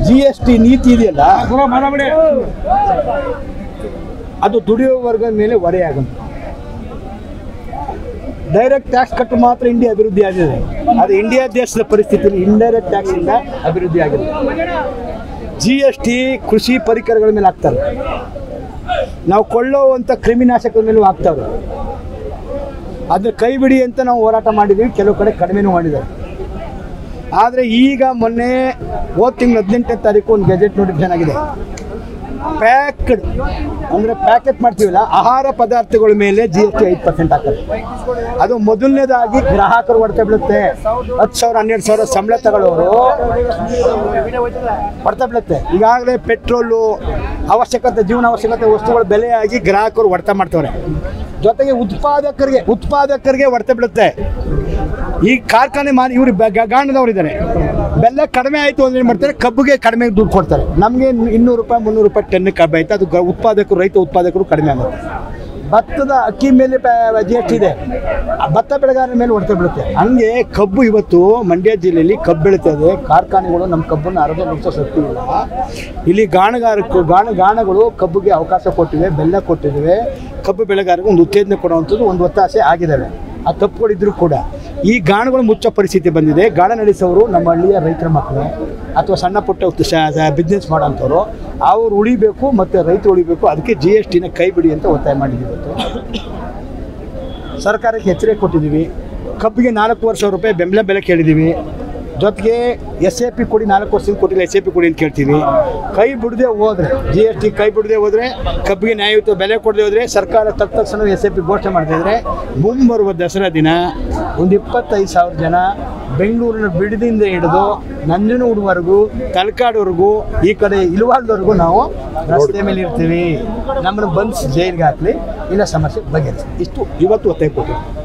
G S T ನೀತಿ ಇದೆಯಲ್ಲ ಅದು ದುಡಿಯುವ ವರ್ಗದ ಮೇಲೆ ಹೊರೆಯಾಗುತ್ತೆ ಡೈರೆಕ್ಟ್ ಟ್ಯಾಕ್ಸ್ ಕಟ್ಟು ಮಾತ್ರ ಇಂಡಿಯಾ ಅಭಿವೃದ್ಧಿ ಆಗಿದೆ ಅದು ಇಂಡಿಯಾ ದೇಶದ ಪರಿಸ್ಥಿತಿಯಲ್ಲಿ ಇಂಡೈರೆಕ್ಟ್ ಟ್ಯಾಕ್ಸ್ ಇಂದ ಅಭಿವೃದ್ಧಿ ಆಗಿದೆ ಜಿ ಎಸ್ ಟಿ ಕೃಷಿ ಪರಿಕರಗಳ ಮೇಲೆ ಹಾಕ್ತಾರೆ ನಾವು ಕೊಳ್ಳುವಂಥ ಕ್ರಿಮಿನಾಶಕದ ಮೇಲೂ ಹಾಕ್ತಾರೆ ಅದ್ರ ಕೈ ಬಿಡಿ ಅಂತ ನಾವು ಹೋರಾಟ ಮಾಡಿದ್ದೀವಿ ಕೆಲವು ಕಡೆ ಕಡಿಮೆನೂ ಮಾಡಿದ್ದಾರೆ ಆದರೆ ಈಗ ಮೊನ್ನೆ ಹೋದ ತಿಂಗಳು ಹದಿನೆಂಟನೇ ತಾರೀಕು ಒಂದು ಗೆಜೆಟ್ ನೋಟಿಫಿಕೇಶನ್ ಆಗಿದೆ ಪ್ಯಾಕ್ಡ್ ಅಂದರೆ ಪ್ಯಾಕೆಟ್ ಮಾಡ್ತೀವಲ್ಲ ಆಹಾರ ಪದಾರ್ಥಗಳ ಮೇಲೆ ಜಿ ಎಸ್ ಟಿ ಐದು ಪರ್ಸೆಂಟ್ ಹಾಕ್ತಾರೆ ಅದು ಮೊದಲನೇದಾಗಿ ಗ್ರಾಹಕರು ಹೊಡೆತ ಬೀಳುತ್ತೆ ಹತ್ತು ಸಾವಿರ ಹನ್ನೆರಡು ಸಾವಿರ ಸಂಬಳ ತಗೊಳ್ಳೋರು ಹೊಡೆತ ಬೀಳುತ್ತೆ ಈಗಾಗಲೇ ಪೆಟ್ರೋಲು ಅವಶ್ಯಕತೆ ಜೀವನ ಅವಶ್ಯಕತೆ ವಸ್ತುಗಳ ಬೆಲೆಯಾಗಿ ಗ್ರಾಹಕರು ಹೊಡೆತ ಮಾಡ್ತವ್ರೆ ಜೊತೆಗೆ ಉತ್ಪಾದಕರಿಗೆ ಉತ್ಪಾದಕರಿಗೆ ಹೊಡೆತ ಬೀಳುತ್ತೆ ಈ ಕಾರ್ಖಾನೆ ಮಾರಿ ಇವರು ಗಾಣದವ್ರು ಇದ್ದಾರೆ ಬೆಲ್ಲ ಕಡಿಮೆ ಆಯಿತು ಅಂದ್ರೆ ಏನು ಮಾಡ್ತಾರೆ ಕಬ್ಬಿಗೆ ಕಡಿಮೆ ದುಡ್ಡು ಕೊಡ್ತಾರೆ ನಮಗೆ ಇನ್ನೂರು ರೂಪಾಯಿ ಮುನ್ನೂರು ರೂಪಾಯಿ ಟನ್ ಕಬ್ಬು ಆಯ್ತು ಅದು ಗ- ಉತ್ಪಾದಕರು ರೈತ ಉತ್ಪಾದಕರು ಕಡಿಮೆ ಆಗುತ್ತೆ ಭತ್ತದ ಅಕ್ಕಿ ಮೇಲೆ ಜಿ ಎಸ್ ಟಿ ಇದೆ ಆ ಭತ್ತ ಬೆಳೆಗಾರರ ಮೇಲೆ ಹೊಡೆತ ಬೀಳುತ್ತೆ ಹಂಗೆ ಕಬ್ಬು ಇವತ್ತು ಮಂಡ್ಯ ಜಿಲ್ಲೆಯಲ್ಲಿ ಕಬ್ಬು ಬೆಳೀತದೆ ಕಾರ್ಖಾನೆಗಳು ನಮ್ಮ ಕಬ್ಬನ್ನು ಅರ್ಧ ನಿಮಿಷ ಶಕ್ತಿ ಇಲ್ಲ ಇಲ್ಲಿ ಗಾಣಗಾರಕ್ಕೂ ಗಾಣ ಗಾಣಗಳು ಕಬ್ಬಿಗೆ ಅವಕಾಶ ಕೊಟ್ಟಿವೆ ಬೆಲ್ಲ ಕೊಟ್ಟಿವೆ ಕಬ್ಬು ಬೆಳೆಗಾರರಿಗೆ ಒಂದು ಉತ್ತೇಜನ ಕೊಡುವಂಥದ್ದು ಒಂದು ಒತ್ತಾಸೆ ಆಗಿದ್ದಾವೆ ಆ ತಪ್ಪುಗಳಿದ್ರು ಕೂಡ ಈ ಗಾಣಗಳು ಮುಚ್ಚೋ ಪರಿಸ್ಥಿತಿ ಬಂದಿದೆ ಗಾಣ ನಡೆಸೋರು ನಮ್ಮ ಹಳ್ಳಿಯ ರೈತರ ಮಕ್ಕಳು ಅಥವಾ ಸಣ್ಣ ಪುಟ್ಟ ಬಿಸ್ನೆಸ್ ಮಾಡೋಂಥವ್ರು ಅವ್ರು ಉಳಿಬೇಕು ಮತ್ತು ರೈತರು ಉಳಿಬೇಕು ಅದಕ್ಕೆ ಜಿ ಎಸ್ ಟಿನ ಕೈ ಬಿಡಿ ಅಂತ ಒತ್ತಾಯ ಮಾಡಿದ್ದೀವಿ ಇವತ್ತು ಸರ್ಕಾರಕ್ಕೆ ಎಚ್ಚರಿಕೆ ಕೊಟ್ಟಿದ್ದೀವಿ ಕಬ್ಬಿಗೆ ನಾಲ್ಕೂವರೆ ಸಾವಿರ ರೂಪಾಯಿ ಬೆಂಬಲ ಬೆಲೆ ಕೇಳಿದ್ದೀವಿ ಜೊತೆಗೆ ಎಸ್ ಎ ಪಿ ಕೊಡಿ ನಾಲ್ಕು ವರ್ಷದಿಂದ ಕೊಟ್ಟಿಲ್ಲ ಎಸ್ ಎ ಪಿ ಕೊಡಿ ಅಂತ ಕೇಳ್ತೀವಿ ಕೈ ಬಿಡದೆ ಹೋದ್ರೆ ಜಿ ಎಸ್ ಟಿ ಕೈ ಬಿಡದೆ ಹೋದ್ರೆ ಕಬ್ಬಿಗೆ ನ್ಯಾಯಯುತ ಬೆಲೆ ಕೊಡದೆ ಹೋದ್ರೆ ಸರ್ಕಾರ ತಕ್ಕ ತಕ್ಷಣ ಎಸ್ ಎ ಪಿ ಘೋಷಣೆ ಮಾಡ್ತಾ ಇದ್ರೆ ಮುಂಬರುವ ದಸರಾ ದಿನ ಒಂದು ಇಪ್ಪತ್ತೈದು ಸಾವಿರ ಜನ ಬೆಂಗಳೂರಿನ ಬಿಡದಿಂದ ಹಿಡಿದು ನಂಜನಗೂಡುವರೆಗೂ ತಲಕಾಡುವರೆಗೂ ಈ ಕಡೆ ಇಲವಾಲ್ದವರೆಗೂ ನಾವು ರಸ್ತೆ ಮೇಲೆ ಇರ್ತೀವಿ ನಮ್ಮನ್ನು ಬಂಧಿಸಿ ಜೈಲಿಗೆ ಹಾಕಲಿ ಇಲ್ಲ ಸಮಸ್ಯೆ ಬಗೆಹರಿಸಿ ಇಷ್ಟು ಇವತ್ತು ಒತ್ತಾಯ ಕೊಟ್ಟಿದ್ದೀವಿ